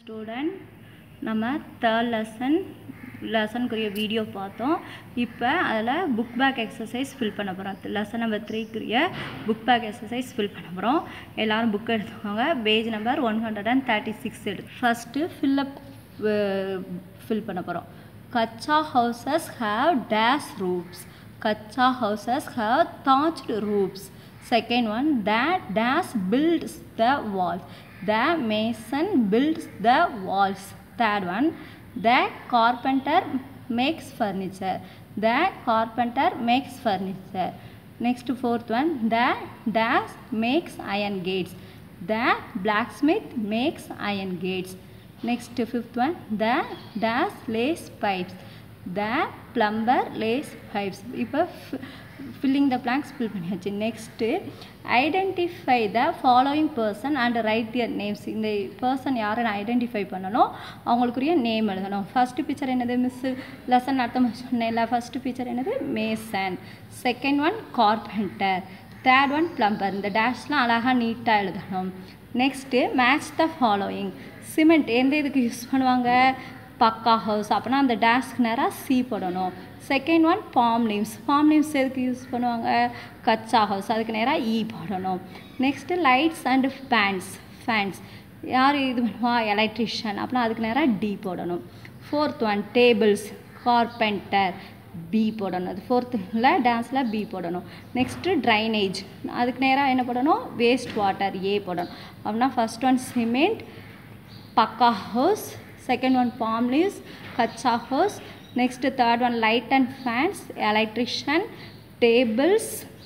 student நம்ம third lesson லெசனுக்குரிய video பார்த்தோம் இப்போ அதில் புக் பேக் எக்ஸசைஸ் ஃபில் பண்ண போகிறோம் லெசன் நம்பர் த்ரீக்குரிய புக் பேக் எக்ஸசைஸ் ஃபில் பண்ண போகிறோம் எல்லோரும் புக் எடுத்துக்கோங்க page number one hundred and thirty six எடுத்து ஃபஸ்ட்டு ஃபில்லப் ஃபில் பண்ண போகிறோம் kutcha houses have thatched roofs kutcha houses have thatched roofs second one that dash builds the walls the mason builds the walls third one the carpenter makes furniture the carpenter makes furniture next fourth one the dash makes iron gates the blacksmith makes iron gates next fifth one the dash lays pipes the plumber lays pipes இப்போ filling the blanks fill பண்ணியாச்சு next identify the following person and write their names இந்த person யாரை identify பண்ணணும் அவங்களுக்குரிய name எழுதணும் first picture என்னது miss lesson அர்த்தம் சொன்னேன்ல ஃபஸ்ட்டு பிக்சர் என்னது mason second one carpenter third one plumber இந்த டேஷ்லாம் அழகாக நீட்டாக எழுதணும் next match the following cement எந்த இதுக்கு யூஸ் பண்ணுவாங்க பக்கா ஹவுஸ் அப்படின்னா அந்த டேஷ்க்கு நேராக சி போடணும் second one palm leaves palm leaves எதுக்கு யூஸ் பண்ணுவாங்க கச்சா ஹவுஸ் அதுக்கு நேராக இ போடணும் next lights and fans fans யார் இது பண்ணுவா எலக்ட்ரிஷியன் அப்படின்னா அதுக்கு நேராக டி போடணும் fourth one tables carpenter B போடணும் அது ஃபோர்த்தில் டான்ஸில் பி போடணும் நெக்ஸ்ட்டு ட்ரைனேஜ் அதுக்கு நேராக என்ன போடணும் வேஸ்ட் வாட்டர் ஏ போடணும் அப்படின்னா first one cement pucca house second one palm leaves kacha house next third one light and fans electrician tables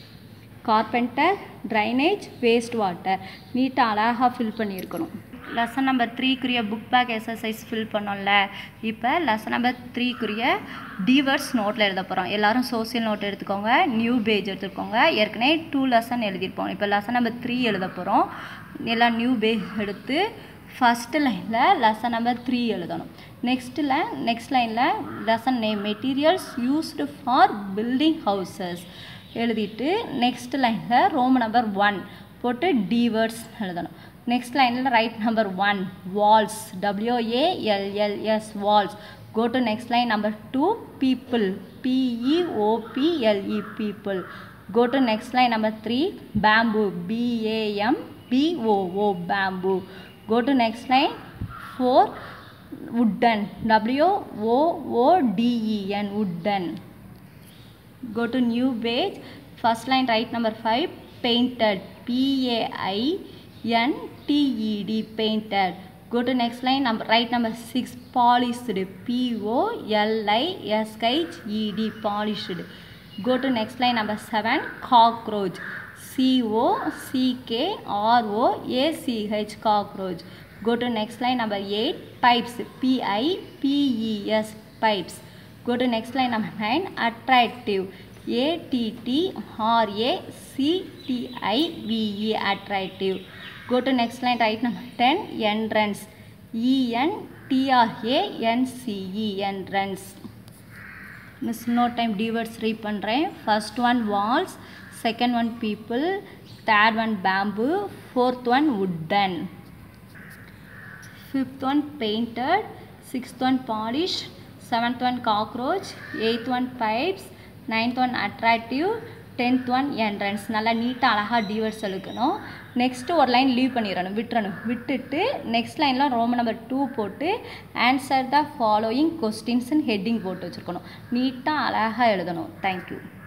carpenter drainage waste water நீட்டாக அழகாக ஃபில் பண்ணியிருக்கணும் லெசன் நம்பர் த்ரீக்குரிய புக் பேக் எக்ஸசைஸ் ஃபில் பண்ணோம்ல இப்போ lesson number த்ரீக்குரிய divorce நோட்டில் எழுத போகிறோம் எல்லோரும் சோசியல் நோட் எடுத்துக்கோங்க நியூ பேஜ் எடுத்துக்கோங்க ஏற்கனவே டூ லெசன் எழுதியிருப்போம் இப்போ லெசன் நம்பர் த்ரீ எழுத போகிறோம் எல்லாம் நியூ பேஜ் எடுத்து ஃபஸ்ட்டு லைனில் லெசன் நம்பர் த்ரீ எழுதணும் நெக்ஸ்ட்டில் நெக்ஸ்ட் லைனில் lesson name materials used for building houses எழுதிட்டு நெக்ஸ்ட் லைனில் ரோம் நம்பர் ஒன் போட்டு டி வேர்ட்ஸ் எழுதணும் நெக்ஸ்ட் லைனில் write number one walls W A L L S walls go to next line number two people P E O P L E people go to next line number 3 bamboo b a m b o o bamboo go to next line 4 wooden w o o d e n wooden go to new page first line right number 5 painted p a i n t e d painted go to next line number right number 6 polished p o l i s h e d polished go to next line number 7 cockroach c o c k r o a c h cockroach go to next line number 8 pipes p i p e s pipes go to next line number 9 attractive a t t r a c t i v e attractive go to next line right number 10 entrance e n t r a n c e entrance miss இன்னொரு time the words read பண்ணுறேன் first one walls second one people third one bamboo fourth one wooden fifth one painted sixth one polish seventh one cockroach eighth one pipes ninth one attractive tenth one entrance நல்லா நீட்டாக அழகாக the words எழுக்கணும் next ஒரு line leave பண்ணிடணும் விட்டுறணும் விட்டுட்டு next லைனில் roman number two போட்டு ஆன்சர் த ஃபாலோயிங் கொஸ்டின்ஸ்னு ஹெட்டிங் போட்டு வச்சுருக்கணும் நீட்டாக அழகாக எழுதணும் தேங்க்யூ